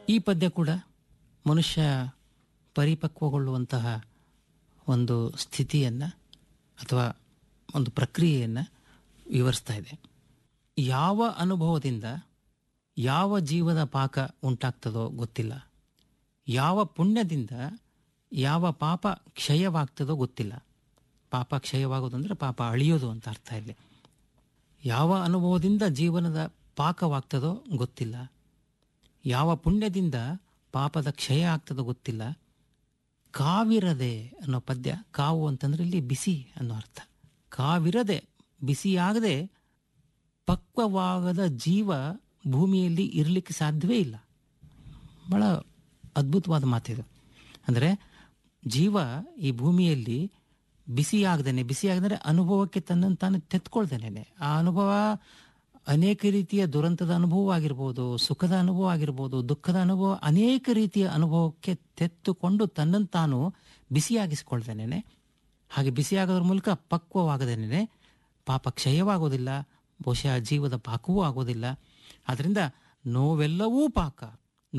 ಈ ಪದ್ಯ ಕೂಡ ಮನುಷ್ಯ ಪರಿಪಕ್ವಗೊಳ್ಳುವಂತಹ ಒಂದು ಸ್ಥಿತಿಯನ್ನು ಅಥವಾ ಒಂದು ಪ್ರಕ್ರಿಯೆಯನ್ನು ವಿವರಿಸ್ತಾ ಇದೆ ಯಾವ ಅನುಭವದಿಂದ ಯಾವ ಜೀವದ ಪಾಕ ಉಂಟಾಗ್ತದೋ ಗೊತ್ತಿಲ್ಲ ಯಾವ ಪುಣ್ಯದಿಂದ ಯಾವ ಪಾಪ ಕ್ಷಯವಾಗ್ತದೋ ಗೊತ್ತಿಲ್ಲ ಪಾಪ ಕ್ಷಯವಾಗೋದು ಅಂದರೆ ಪಾಪ ಅಳಿಯೋದು ಅಂತ ಅರ್ಥ ಇಲ್ಲಿ ಯಾವ ಅನುಭವದಿಂದ ಜೀವನದ ಪಾಕವಾಗ್ತದೋ ಗೊತ್ತಿಲ್ಲ ಯಾವ ಪುಣ್ಯದಿಂದ ಪಾಪದ ಕ್ಷಯ ಆಗ್ತದೋ ಗೊತ್ತಿಲ್ಲ ಕಾವಿರದೆ ಅನ್ನೋ ಪದ್ಯ ಕಾವು ಅಂತಂದ್ರೆ ಇಲ್ಲಿ ಬಿಸಿ ಅನ್ನೋ ಅರ್ಥ ಕಾವಿರದೆ ಬಿಸಿಯಾಗದೆ ಪಕ್ವವಾಗದ ಜೀವ ಭೂಮಿಯಲ್ಲಿ ಇರಲಿಕ್ಕೆ ಸಾಧ್ಯವೇ ಇಲ್ಲ ಬಹಳ ಅದ್ಭುತವಾದ ಮಾತಿದು ಅಂದರೆ ಜೀವ ಈ ಭೂಮಿಯಲ್ಲಿ ಬಿಸಿಯಾಗ್ದೇನೆ ಬಿಸಿಯಾಗದರೆ ಅನುಭವಕ್ಕೆ ತನ್ನನ್ನು ತಾನು ತೆತ್ಕೊಳ್ದೇನೆ ಆ ಅನುಭವ ಅನೇಕ ರೀತಿಯ ದುರಂತದ ಅನುಭವ ಆಗಿರ್ಬೋದು ಸುಖದ ಅನುಭವ ಆಗಿರ್ಬೋದು ದುಃಖದ ಅನುಭವ ಅನೇಕ ರೀತಿಯ ಅನುಭವಕ್ಕೆ ತೆತ್ತುಕೊಂಡು ತನ್ನನ್ನು ತಾನು ಬಿಸಿಯಾಗಿಸ್ಕೊಳ್ದೇನೆ ಹಾಗೆ ಬಿಸಿಯಾಗೋದ್ರ ಮೂಲಕ ಪಕ್ವವಾಗದೇನೆ ಪಾಪ ಕ್ಷಯವಾಗೋದಿಲ್ಲ ಬಹುಶಃ ಜೀವದ ಪಾಕವೂ ಆಗೋದಿಲ್ಲ ಆದ್ದರಿಂದ ನೋವೆಲ್ಲವೂ ಪಾಕ